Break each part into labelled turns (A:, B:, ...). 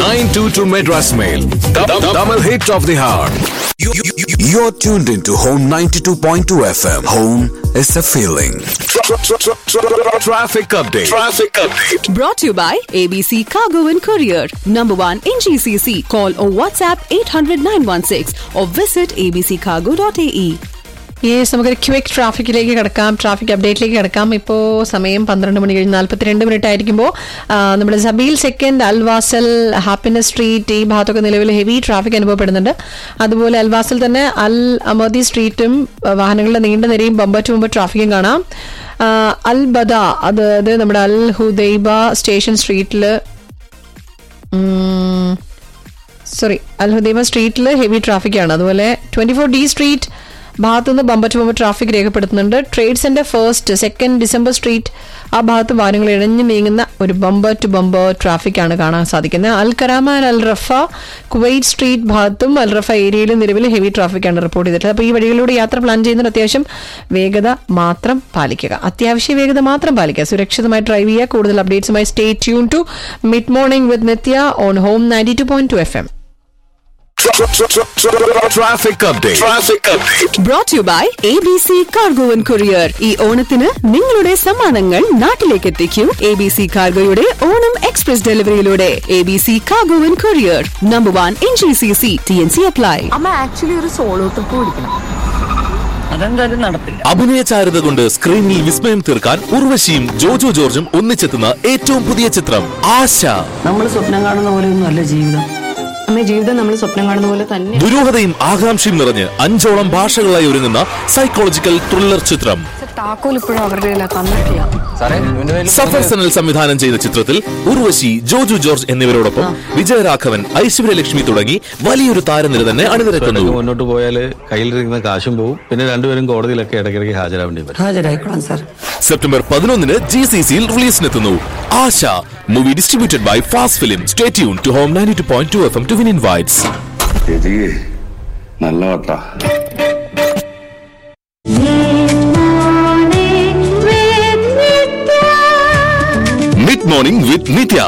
A: 922 Madras Mail. Double hit of the hour.
B: You're tuned into Home 92.2 FM. Home is a feeling.
A: Traffic update. Traffic update.
C: Brought to you by ABC Cargo and Courier. Number one in GCC. Call or WhatsApp 800 916 or visit abccargo.ae.
D: Yes നമുക്കൊരു quick ട്രാഫിക്കിലേക്ക് കിടക്കാം traffic അപ്ഡേറ്റിലേക്ക് കിടക്കാം ഇപ്പോൾ സമയം പന്ത്രണ്ട് മണി കഴിഞ്ഞ് നാൽപ്പത്തിരണ്ട് minute ആയിരിക്കുമ്പോൾ നമ്മുടെ Zabeel second Al Wasl happiness street ഈ ഭാഗത്തൊക്കെ നിലവിൽ ഹെവി ട്രാഫിക് അനുഭവപ്പെടുന്നുണ്ട് അതുപോലെ അൽവാസൽ തന്നെ അൽ അമദി സ്ട്രീറ്റും ആ, വാഹനങ്ങളുടെ നീണ്ട നിരയും ബമ്പർ ടു ബമ്പർ ട്രാഫിക്കും കാണാം ആ, അൽ ബദ അതായത് നമ്മുടെ അൽ ഹുദൈബ സ്റ്റേഷൻ സ്ട്രീറ്റിൽ സോറി അൽ ഹുദൈബ സ്ട്രീറ്റിൽ ഹെവി ട്രാഫിക് ആണ് അതുപോലെ ട്വന്റി ഫോർ ഡി സ്ട്രീറ്റ് ഭാഗത്തുനിന്ന് ബമ്പർ ടു ബമ്പർ ട്രാഫിക് രേഖപ്പെടുത്തുന്നുണ്ട് trade centre first second December street ആ ഭാഗത്ത് വാഹനങ്ങൾ ഇഴഞ്ഞു നീങ്ങുന്ന ഒരു ബമ്പർ ടു ബമ്പർ ട്രാഫിക് ആണ് കാണാൻ സാധിക്കുന്നത് Al Karama and Al Rafa Kuwait street ഭാഗത്തും അൽ റഫ ഏരിയയിലും നിലവിൽ ഹെവി ട്രാഫിക് ആണ് റിപ്പോർട്ട് ചെയ്തിട്ടുള്ളത് അപ്പോൾ ഈ വഴികളിലൂടെ യാത്ര പ്ലാൻ ചെയ്യുന്നതിന് അത്യാവശ്യം വേഗത മാത്രം പാലിക്കുക അത്യാവശ്യ വേഗത മാത്രം പാലിക്കുക സുരക്ഷിതമായി ഡ്രൈവ് ചെയ്യുക കൂടുതൽ അപ്ഡേറ്റ്സുമായി stay tune to mid morning with Nithya on Home ninety two point two F M
A: Traffic update. Traffic update.
C: Brought to you by ABC Cargo and Courier. ഈ ഓണത്തിന് നിങ്ങളുടെ സമ്മാനങ്ങൾ നാട്ടിലേക്ക് എത്തിക്കൂ എ ബി സി കാർഗോയുടെ ഓണം എക്സ്പ്രസ് ഡെലിവറിയിലൂടെ A B C cargo and courier number one in G C C T N C apply
E: അമ്മ actually ഒരു സോളോ ട്രിപ്പ് പിടിക്കണം
F: അതെന്തായാലും നടത്തില്ല
G: അഭിനയ ചാരുത കൊണ്ട് സ്ക്രീനിൽ വിസ്മയം തീർക്കാൻ ഉർവശിയും ജോജോ ജോർജും ഒന്നിച്ചെത്തുന്ന ഏറ്റവും പുതിയ ചിത്രം ആശ
F: നമ്മൾ സ്വപ്നം കാണുന്ന പോലെയൊന്നും അല്ല ജീവിതം
E: അമ്മ ജീവിതം നമ്മൾ സ്വപ്നം കാണുന്ന പോലെ തന്നെ
G: ദുരൂഹതയും ആകാംക്ഷയും നിറഞ്ഞ് അഞ്ചോളം ഭാഷകളായി ഒരുങ്ങുന്ന സൈക്കോളജിക്കൽ ത്രില്ലർ ചിത്രം
E: താക്കോൽ ഇപ്പോഴും അവരുടെ കയ്യിലാ തന്നിട്ടില്ല
G: സഫർ സനൽ സംവിധാനം ചെയ്ത ചിത്രത്തിൽ ഉർവശി ജോജു ജോർജ് എന്നിവരോടൊപ്പം വിജയരാഘവൻ ഐശ്വര്യലക്ഷ്മി തുടങ്ങി വലിയൊരു താരനിര തന്നെ അണിനിരക്കുന്നു
H: ഇടയ്ക്ക് മുന്നോട്ട് പോയാൽ കയ്യിലിരിക്കുന്ന കാശും പോവും പിന്നെ രണ്ടുപേരും കോടതിയിലൊക്കെ ഇടയ്ക്കിടയ്ക്ക് ഹാജരാവേണ്ടി വരും
F: ഹാജരായിക്കോളാം സാർ
G: സെപ്റ്റംബർ പതിനൊന്നിന് ജി സി സിയിൽ റിലീസിനെത്തുന്നു Asha movie distributed by fast film stay tune to Home ninety two point two F M to win invites
I: ചേച്ചിക്ക് നല്ല വട്ടാ
G: മിഡ് മോർണിംഗ് വിത്ത് നിത്യ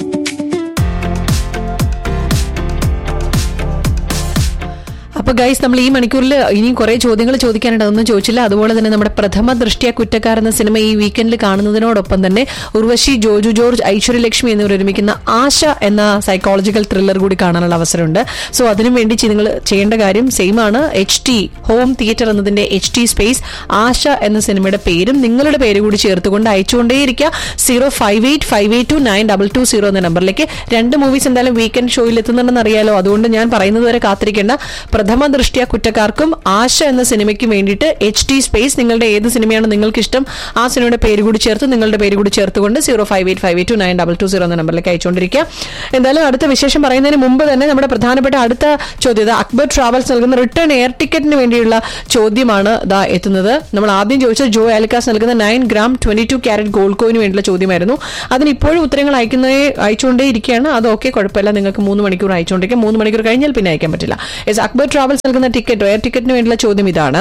D: അപ്പൊ ഗൈസ് നമ്മൾ ഈ മണിക്കൂറിൽ ഇനിയും കുറെ ചോദ്യങ്ങൾ ചോദിക്കാനുണ്ട് അതൊന്നും ചോദിച്ചില്ല അതുപോലെ തന്നെ നമ്മുടെ പ്രഥമ ദൃഷ്ടിയ കുറ്റക്കാർ എന്ന സിനിമ ഈ വീക്കെൻഡിൽ കാണുന്നതിനോടൊപ്പം തന്നെ ഉർവശി ജോജു ജോർജ് ഐശ്വര്യലക്ഷ്മി എന്നിവർ ഒരുമിക്കുന്ന ആശ എന്ന സൈക്കോളജിക്കൽ ത്രില്ലർ കൂടി കാണാനുള്ള അവസരമുണ്ട് സോ അതിനു വേണ്ടി നിങ്ങൾ ചെയ്യേണ്ട കാര്യം സെയിം ആണ് എച്ച് ടി ഹോം തിയേറ്റർ എന്നതിന്റെ എച്ച് ടി സ്പേസ് ആശ എന്ന സിനിമയുടെ പേരും നിങ്ങളുടെ പേര് കൂടി ചേർത്തുകൊണ്ട് അയച്ചുകൊണ്ടേയിരിക്കുക zero five eight five eight two nine double two zero എന്ന നമ്പറിലേക്ക് രണ്ട് മൂവീസ് എന്തായാലും വീക്കെൻഡ് ഷോയിൽ എത്തുന്നുണ്ടെന്ന് അറിയാലോ അതുകൊണ്ട് ഞാൻ പറയുന്നത് വരെ കാത്തിരിക്കേണ്ട പ്രഥമ ദൃഷ്ടിയ കുറ്റക്കാർക്കും ആശ എന്ന സിനിമയ്ക്കും വേണ്ടിയിട്ട് എച്ച് ടി സ്പേസ് നിങ്ങളുടെ ഏത് സിനിമയാണ് നിങ്ങൾക്ക് ഇഷ്ടം ആ സിനിമയുടെ പേര് കൂടി ചേർത്ത് നിങ്ങളുടെ പേര് കൂടി ചേർത്തുകൊണ്ട് zero five eight five eight two nine double two zero എന്ന നമ്പറിലേക്ക് അയച്ചുകൊണ്ടിരിക്കുക എന്തായാലും അടുത്ത വിശേഷം പറയുന്നതിന് മുമ്പ് തന്നെ നമ്മുടെ പ്രധാനപ്പെട്ട അടുത്ത ചോദ്യം അക്ബർ ട്രാവൽസ് നൽകുന്ന റിട്ടേൺ എയർ ടിക്കറ്റിന് വേണ്ടിയുള്ള ചോദ്യമാണ് ദാ എത്തുന്നത് നമ്മൾ ആദ്യം ചോദിച്ചത് ജോ ആലിക്കാസ് നൽകുന്ന nine gram twenty two carat gold കോയിന് വേണ്ടിയുള്ള ചോദ്യമായിരുന്നു അതിന് ഇപ്പോഴും ഉത്തരങ്ങൾ അയക്കുന്നേ അയച്ചുകൊണ്ടേ ഇരിക്കുകയാണ് അത് ഓക്കെ കുഴപ്പമില്ല നിങ്ങൾക്ക് മൂന്ന് മണിക്കൂർ അയച്ചുകൊണ്ടിരിക്കാം മൂന്ന് മണിക്കൂർ കഴിഞ്ഞാൽ പിന്നെ അയക്കാൻ പറ്റില്ല എസ് അക്ബർ ട്രാവൽസ് നൽകുന്ന ടിക്കറ്റ് എയർ ടിക്കറ്റിന് വേണ്ടിയുള്ള ചോദ്യം ഇതാണ്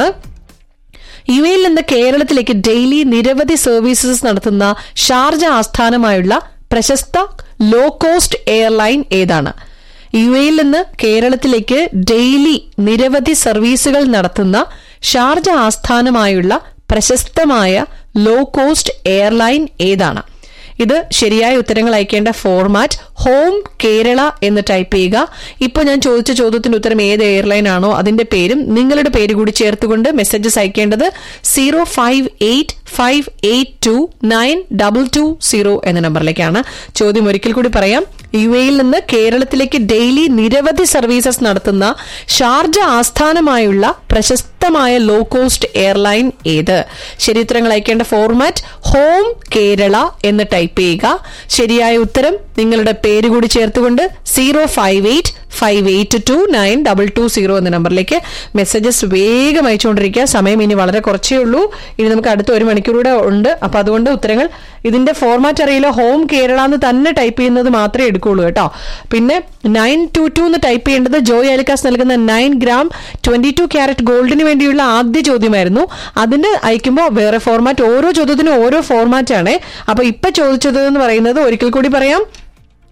D: യു എയിൽ നിന്ന് കേരളത്തിലേക്ക് ഡെയിലി നിരവധി സർവീസസ് നടത്തുന്ന ഷാർജ ആസ്ഥാനമായുള്ള പ്രശസ്ത ലോ കോസ്റ്റ് എയർലൈൻ ഏതാണ് യു എയിൽ നിന്ന് കേരളത്തിലേക്ക് ഡെയിലി നിരവധി സർവീസുകൾ നടത്തുന്ന ഷാർജ ആസ്ഥാനമായുള്ള പ്രശസ്തമായ ലോ കോസ്റ്റ് എയർലൈൻ ഏതാണ് ഇത് ശരിയായ ഉത്തരങ്ങൾ അയക്കേണ്ട ഫോർമാറ്റ് ഹോം കേരള എന്ന് ടൈപ്പ് ചെയ്യുക ഇപ്പോൾ ഞാൻ ചോദിച്ച ചോദ്യത്തിന്റെ ഉത്തരം ഏത് എയർലൈൻ ആണോ അതിന്റെ പേരും നിങ്ങളുടെ പേര് കൂടി ചേർത്തുകൊണ്ട് മെസ്സേജസ് അയക്കേണ്ടത് zero five eight five eight two nine double two zero എന്ന നമ്പറിലേക്കാണ് ചോദ്യം ഒരിക്കൽ കൂടി പറയാം യു എയിൽ നിന്ന് കേരളത്തിലേക്ക് ഡെയിലി നിരവധി സർവീസസ് നടത്തുന്ന ഷാർജ ആസ്ഥാനമായുള്ള പ്രശസ്തമായ ലോ കോസ്റ്റ് എയർലൈൻ ഏത് ശരി ഉത്തരങ്ങൾ അയക്കേണ്ട ഫോർമാറ്റ് ഹോം കേരള എന്ന് ടൈപ്പ് ചെയ്യുക ശരിയായ ഉത്തരം നിങ്ങളുടെ പേര് കൂടി ചേർത്തുകൊണ്ട് zero five eight five eight two nine double two zero എന്ന നമ്പറിലേക്ക് മെസ്സേജസ് വേഗം അയച്ചുകൊണ്ടിരിക്കുക സമയം ഇനി വളരെ കുറച്ചേ ഉള്ളൂ ഇനി നമുക്ക് അടുത്ത ഒരു മണിക്കൂറൂടെ ഉണ്ട് അപ്പൊ അതുകൊണ്ട് ഉത്തരങ്ങൾ ഇതിന്റെ ഫോർമാറ്റ് അറിയില്ല ഹോം കേരള എന്ന് തന്നെ ടൈപ്പ് ചെയ്യുന്നത് മാത്രമേ എടുക്കുള്ളൂ കേട്ടോ പിന്നെ നയൻ ടു ടു എന്ന് ടൈപ്പ് ചെയ്യേണ്ടത് ജോയ് അലിക്കാസ് നൽകുന്ന nine gram twenty two carat ഗോൾഡിന് വേണ്ടിയുള്ള ആദ്യ ചോദ്യമായിരുന്നു അതിന് അയക്കുമ്പോൾ വേറെ ഫോർമാറ്റ് ഓരോ ചോദ്യത്തിനും ഓരോ ഫോർമാറ്റ് ആണ് അപ്പൊ ഇപ്പൊ ചോദിച്ചത് എന്ന് പറയുന്നത് ഒരിക്കൽ കൂടി പറയാം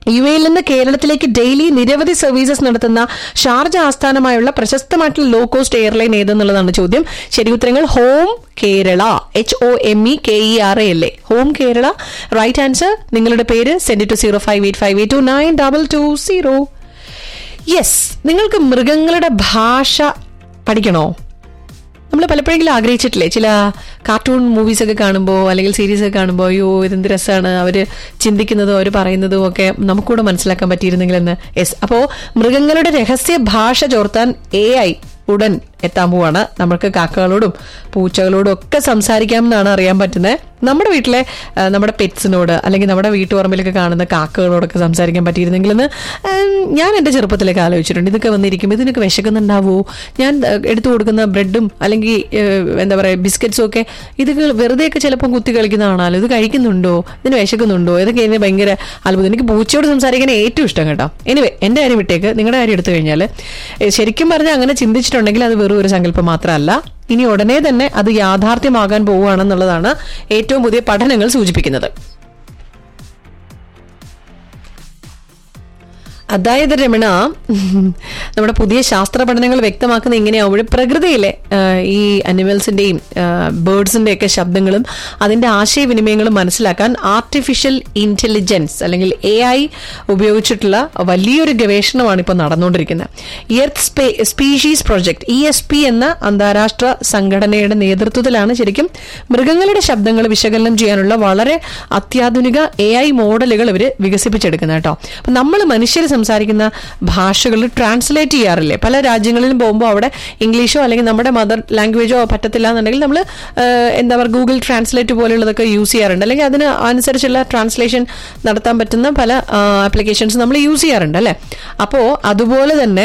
D: യു എയിൽ നിന്ന് കേരളത്തിലേക്ക് ഡെയിലി നിരവധി സർവീസസ് നടത്തുന്ന ഷാർജ ആസ്ഥാനമായുള്ള പ്രശസ്തമായിട്ടുള്ള ലോ കോസ്റ്റ് എയർലൈൻ ഏതെന്നുള്ളതാണ് ചോദ്യം ശരി ഉത്തരങ്ങൾ home Kerala H O M E K E R A അല്ലേ ഹോം കേരള റൈറ്റ് ആൻസർ നിങ്ങളുടെ പേര് send to zero five eight five eight two nine double two zero yes നിങ്ങൾക്ക് മൃഗങ്ങളുടെ ഭാഷ പഠിക്കണോ നമ്മൾ പലപ്പോഴെങ്കിലും ആഗ്രഹിച്ചിട്ടില്ലേ ചില കാർട്ടൂൺ മൂവീസ് ഒക്കെ കാണുമ്പോൾ അല്ലെങ്കിൽ സീരീസ് ഒക്കെ കാണുമ്പോൾ അയ്യോ ഇതെന്ത് രസമാണ് അവർ ചിന്തിക്കുന്നതും അവർ പറയുന്നതും ഒക്കെ നമുക്കൂടെ മനസ്സിലാക്കാൻ പറ്റിയിരുന്നെങ്കിലെന്ന് യെസ് അപ്പോൾ മൃഗങ്ങളുടെ രഹസ്യ ഭാഷ ചോർത്താൻ എ ഐ ഉടൻ എത്താൻ പോവാണ് നമുക്ക് കാക്കകളോടും പൂച്ചകളോടും ഒക്കെ സംസാരിക്കാം എന്നാണ് അറിയാൻ പറ്റുന്നത് നമ്മുടെ വീട്ടിലെ ആ, നമ്മുടെ പെറ്റ്സിനോട് അല്ലെങ്കിൽ നമ്മുടെ വീട്ടുപറമ്പിലൊക്കെ കാണുന്ന കാക്കകളോടൊക്കെ സംസാരിക്കാൻ പറ്റിയിരുന്നെങ്കിലെന്ന് ഉം, ഞാൻ എൻ്റെ ചെറുപ്പത്തിലൊക്കെ ആലോചിച്ചിട്ടുണ്ട് ഇതൊക്കെ വന്നിരിക്കും ഇതിനൊക്കെ വിശക്കുന്നുണ്ടാവോ ഞാൻ ആ, എടുത്തു കൊടുക്കുന്ന ബ്രെഡും അല്ലെങ്കിൽ ഏഹ്, എന്താ പറയുക ബിസ്ക്കറ്റ്സും ഒക്കെ ഇത് വെറുതെയൊക്കെ ചിലപ്പോൾ കുത്തി കളിക്കുന്നതാണല്ലോ ഇത് കഴിക്കുന്നുണ്ടോ ഇതിന് വിശക്കുന്നുണ്ടോ ഇതൊക്കെ എന്നെ ഭയങ്കര അത്ഭുതം എനിക്ക് പൂച്ചയോട് സംസാരിക്കാൻ ഏറ്റവും ഇഷ്ടം കേട്ടോ എനിവേ എൻ്റെ കാര്യം വിട്ടേക്ക് നിങ്ങളുടെ കാര്യം എടുത്തു കഴിഞ്ഞാൽ ഏഹ്, ശരിക്കും പറഞ്ഞാൽ അങ്ങനെ ചിന്തിച്ചിട്ടുണ്ടെങ്കിൽ അത് വെറും ഒരു സങ്കല്പം മാത്രമല്ല ഇനി ഉടനെ തന്നെ അത് യാഥാർത്ഥ്യമാകാൻ പോവുകയാണെന്നുള്ളതാണ് ഏറ്റവും പുതിയ പഠനങ്ങൾ സൂചിപ്പിക്കുന്നത് അതായത് രമണ നമ്മുടെ പുതിയ ശാസ്ത്ര പഠനങ്ങൾ വ്യക്തമാക്കുന്ന ഇങ്ങനെയാവുമ്പോൾ പ്രകൃതിയിലെ ആ, ഈ അനിമൽസിന്റെയും ബേർഡ്സിന്റെ ഒക്കെ ശബ്ദങ്ങളും അതിന്റെ ആശയവിനിമയങ്ങളും മനസ്സിലാക്കാൻ ആർട്ടിഫിഷ്യൽ ഇന്റലിജൻസ് അല്ലെങ്കിൽ എ ഐ ഉപയോഗിച്ചിട്ടുള്ള വലിയൊരു ഗവേഷണമാണ് ഇപ്പോൾ നടന്നുകൊണ്ടിരിക്കുന്നത് Earth Species Project E S P എന്ന അന്താരാഷ്ട്ര സംഘടനയുടെ നേതൃത്വത്തിലാണ് ശരിക്കും മൃഗങ്ങളുടെ ശബ്ദങ്ങൾ വിശകലനം ചെയ്യാനുള്ള വളരെ അത്യാധുനിക എ ഐ മോഡലുകൾ ഇവർ വികസിപ്പിച്ചെടുക്കുന്നത് കേട്ടോ അപ്പൊ നമ്മൾ മനുഷ്യർ സംസാരിക്കുന്ന ഭാഷകൾ ട്രാൻസ്ലേറ്റ് ചെയ്യാറില്ലേ പല രാജ്യങ്ങളിലും പോകുമ്പോൾ അവിടെ ഇംഗ്ലീഷോ അല്ലെങ്കിൽ നമ്മുടെ മദർ ലാംഗ്വേജോ പറ്റത്തില്ല എന്നുണ്ടെങ്കിൽ നമ്മൾ എന്താ പറയുക ഗൂഗിൾ ട്രാൻസ്ലേറ്റ് പോലെയുള്ളതൊക്കെ യൂസ് ചെയ്യാറുണ്ട് അല്ലെങ്കിൽ അതിന് അനുസരിച്ചുള്ള ട്രാൻസ്ലേഷൻ നടത്താൻ പറ്റുന്ന പല ആപ്ലിക്കേഷൻസ് നമ്മൾ യൂസ് ചെയ്യാറുണ്ട് അല്ലേ അപ്പോൾ അതുപോലെ തന്നെ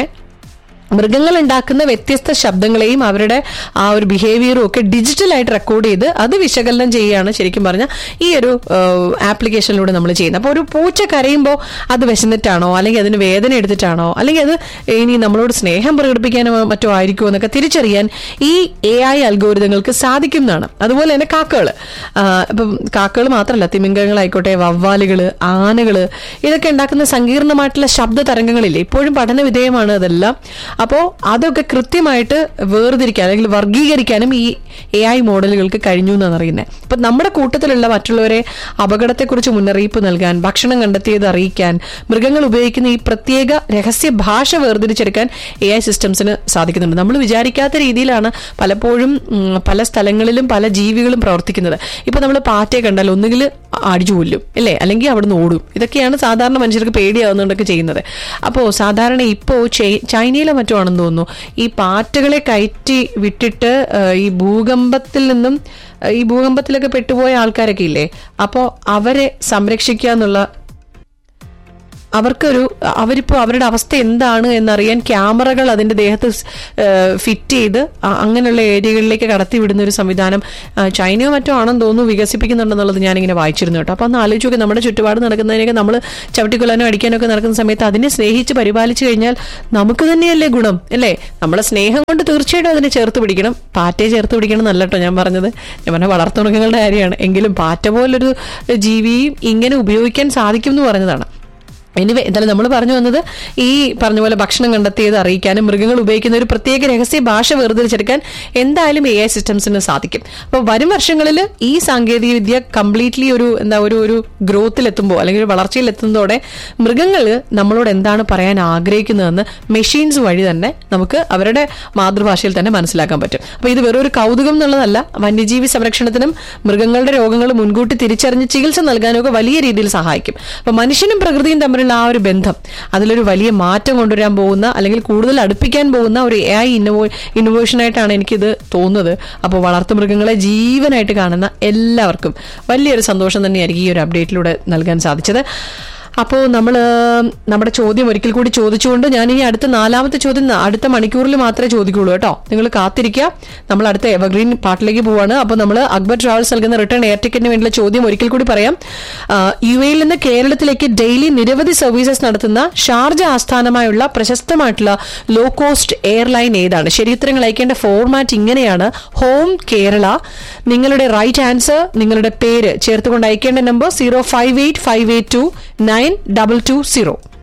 D: മൃഗങ്ങൾ ഉണ്ടാക്കുന്ന വ്യത്യസ്ത ശബ്ദങ്ങളെയും അവരുടെ ആ ഒരു ബിഹേവിയറും ഒക്കെ ഡിജിറ്റലായിട്ട് റെക്കോർഡ് ചെയ്ത് അത് വിശകലനം ചെയ്യുകയാണ് ശരിക്കും പറഞ്ഞാൽ ഈ ഒരു ആപ്ലിക്കേഷനിലൂടെ നമ്മൾ ചെയ്യുന്നത് അപ്പോൾ ഒരു പൂച്ച കരയുമ്പോൾ അത് വിശന്നിട്ടാണോ അല്ലെങ്കിൽ അതിന് വേദന എടുത്തിട്ടാണോ അല്ലെങ്കിൽ അത് ഇനി നമ്മളോട് സ്നേഹം പ്രകടിപ്പിക്കാനോ മറ്റോ ആയിരിക്കുമോ എന്നൊക്കെ തിരിച്ചറിയാൻ ഈ എ ഐ അൽഗോരിതങ്ങൾക്ക് സാധിക്കുന്നതാണ് അതുപോലെ തന്നെ കാക്കകൾ ഇപ്പം കാക്കകൾ മാത്രമല്ല തിമിംഗങ്ങളായിക്കോട്ടെ വവ്വാലുകൾ ആനകൾ ഇതൊക്കെ ഉണ്ടാക്കുന്ന സങ്കീർണമായിട്ടുള്ള ശബ്ദ തരംഗങ്ങളില്ലേ ഇപ്പോഴും പഠന വിധേയമാണ് അതെല്ലാം അപ്പോൾ അതൊക്കെ കൃത്യമായിട്ട് വേർതിരിക്കാൻ അല്ലെങ്കിൽ വർഗീകരിക്കാനും ഈ എ ഐ മോഡലുകൾക്ക് കഴിഞ്ഞു എന്നാണ് അറിയുന്നത് അപ്പം നമ്മുടെ കൂട്ടത്തിലുള്ള മറ്റുള്ളവരെ അപകടത്തെക്കുറിച്ച് മുന്നറിയിപ്പ് നൽകാൻ ഭക്ഷണം കണ്ടെത്തിയത് അറിയിക്കാൻ മൃഗങ്ങൾ ഉപയോഗിക്കുന്ന ഈ പ്രത്യേക രഹസ്യ ഭാഷ വേർതിരിച്ചെടുക്കാൻ എ ഐ സിസ്റ്റംസിന് സാധിക്കുന്നുണ്ട് നമ്മൾ വിചാരിക്കാത്ത രീതിയിലാണ് പലപ്പോഴും ഉം, പല സ്ഥലങ്ങളിലും പല ജീവികളും പ്രവർത്തിക്കുന്നത് ഇപ്പൊ നമ്മൾ പാറ്റയെ കണ്ടാൽ ഒന്നുകിൽ അടിച്ചു കൊല്ലും അല്ലേ അല്ലെങ്കിൽ അവിടെ നിന്ന് ഓടും ഇതൊക്കെയാണ് സാധാരണ മനുഷ്യർക്ക് പേടിയാവുന്നതുകൊണ്ടൊക്കെ ചെയ്യുന്നത് അപ്പോൾ സാധാരണ ഇപ്പോൾ ചൈനയിലെ മറ്റോ ആണെന്ന് തോന്നുന്നു ഈ പാറ്റകളെ കയറ്റി വിട്ടിട്ട് ആ, ഈ ഭൂകമ്പത്തിൽ നിന്നും ആ, ഈ ഭൂകമ്പത്തിലൊക്കെ പെട്ടുപോയ ആൾക്കാരൊക്കെ ഇല്ലേ അപ്പോൾ അവരെ സംരക്ഷിക്കുക എന്നുള്ള അവർക്കൊരു അവരിപ്പോൾ അവരുടെ അവസ്ഥ എന്താണ് എന്നറിയാൻ ക്യാമറകൾ അതിന്റെ ദേഹത്ത് ഫിറ്റ് ചെയ്ത് അ- അങ്ങനെയുള്ള ഏരിയകളിലേക്ക് കടത്തി വിടുന്ന ഒരു സംവിധാനം ആ, ചൈനയോ മറ്റോ ആണെന്ന് തോന്നുന്നു വികസിപ്പിക്കുന്നുണ്ടെന്നുള്ളത് ഞാനിങ്ങനെ വായിച്ചിരുന്നു കേട്ടോ അപ്പോൾ ഒന്ന് ആലോചിച്ച് നോക്കി നമ്മുടെ ചുറ്റുപാട് നടക്കുന്നതിനൊക്കെ നമ്മൾ ചവിട്ടിക്കൊല്ലാനോ അടിക്കാനോ ഒക്കെ നടക്കുന്ന സമയത്ത് അതിനെ സ്നേഹിച്ച് പരിപാലിച്ചു കഴിഞ്ഞാൽ നമുക്ക് തന്നെയല്ലേ ഗുണം അല്ലേ നമ്മളെ സ്നേഹം കൊണ്ട് തീർച്ചയായിട്ടും അതിനെ ചേർത്ത് പിടിക്കണം പാറ്റയെ ചേർത്ത് പിടിക്കണം എന്നല്ല കേട്ടോ ഞാൻ പറഞ്ഞത് ഞാൻ പറഞ്ഞ വളർത്തുമൃഗങ്ങളുടെ കാര്യമാണ് എങ്കിലും പാറ്റ പോലൊരു ജീവിയും ഇങ്ങനെ ഉപയോഗിക്കാൻ സാധിക്കും എന്ന് പറഞ്ഞതാണ് എനിവേ എന്തായാലും നമ്മൾ പറഞ്ഞു വന്നത് ഈ പറഞ്ഞ പോലെ ഭക്ഷണം കണ്ടെത്തിയത് അറിയിക്കാനും മൃഗങ്ങൾ ഉപയോഗിക്കുന്ന ഒരു പ്രത്യേക രഹസ്യ ഭാഷ വേർതിരിച്ചെടുക്കാൻ എന്തായാലും എ ഐ സിസ്റ്റംസിന് സാധിക്കും അപ്പോൾ വരും വർഷങ്ങളിൽ ഈ സാങ്കേതിക വിദ്യ കംപ്ലീറ്റ്ലി ഒരു എന്താ ഒരു ഒരു ഗ്രോത്തിൽ എത്തുമ്പോൾ അല്ലെങ്കിൽ ഒരു വളർച്ചയിൽ എത്തുന്നതോടെ മൃഗങ്ങൾ നമ്മളോട് എന്താണ് പറയാൻ ആഗ്രഹിക്കുന്നതെന്ന് മെഷീൻസ് വഴി തന്നെ നമുക്ക് അവരുടെ മാതൃഭാഷയിൽ തന്നെ മനസ്സിലാക്കാൻ പറ്റും അപ്പോൾ ഇത് വെറും ഒരു കൗതുകം എന്നുള്ളതല്ല വന്യജീവി സംരക്ഷണത്തിനും മൃഗങ്ങളുടെ രോഗങ്ങൾ മുൻകൂട്ടി തിരിച്ചറിഞ്ഞ് ചികിത്സ നൽകാനും ഒക്കെ വലിയ രീതിയിൽ സഹായിക്കും അപ്പൊ മനുഷ്യനും പ്രകൃതിയും തമ്മിലുള്ള ആ ഒരു ബന്ധം അതിലൊരു വലിയ മാറ്റം കൊണ്ടുവരാൻ പോകുന്ന അല്ലെങ്കിൽ കൂടുതൽ അടുപ്പിക്കാൻ പോകുന്ന ഒരു എ ഐ ഇന്നോവോ ഇന്നോവേഷനായിട്ടാണ് എനിക്കിത് തോന്നുന്നത് അപ്പോൾ വളർത്തുമൃഗങ്ങളെ ജീവനായിട്ട് കാണുന്ന എല്ലാവർക്കും വലിയൊരു സന്തോഷം തന്നെയായിരിക്കും ഈ ഒരു അപ്ഡേറ്റിലൂടെ നൽകാൻ സാധിച്ചത് അപ്പോൾ നമ്മൾ നമ്മുടെ ചോദ്യം ഒരിക്കൽ കൂടി ചോദിച്ചുകൊണ്ട് ഞാൻ ഈ അടുത്ത നാലാമത്തെ ചോദ്യം ന- അടുത്ത മണിക്കൂറിൽ മാത്രമേ ചോദിക്കുള്ളൂ കേട്ടോ നിങ്ങൾ കാത്തിരിക്കുക നമ്മൾ അടുത്ത എവർഗ്രീൻ പാട്ടിലേക്ക് പോവാണ് അപ്പോൾ നമ്മൾ അക്ബർ ട്രാവൽസ് നൽകുന്ന റിട്ടേൺ എയർ ടിക്കറ്റിന് വേണ്ടിയുള്ള ചോദ്യം ഒരിക്കൽ കൂടി പറയാം ആ, യു എയിൽ നിന്ന് കേരളത്തിലേക്ക് ഡെയിലി നിരവധി സർവീസസ് നടത്തുന്ന ഷാർജ ആസ്ഥാനമായുള്ള പ്രശസ്തമായിട്ടുള്ള ലോ കോസ്റ്റ് എയർലൈൻ ഏതാണ് ശരിയുത്തരങ്ങൾ അയക്കേണ്ട ഫോർമാറ്റ് ഇങ്ങനെയാണ് ഹോം കേരള നിങ്ങളുടെ റൈറ്റ് ആൻസർ നിങ്ങളുടെ പേര് ചേർത്തുകൊണ്ട് അയക്കേണ്ട number zero five eight five eight two nine nine double two zero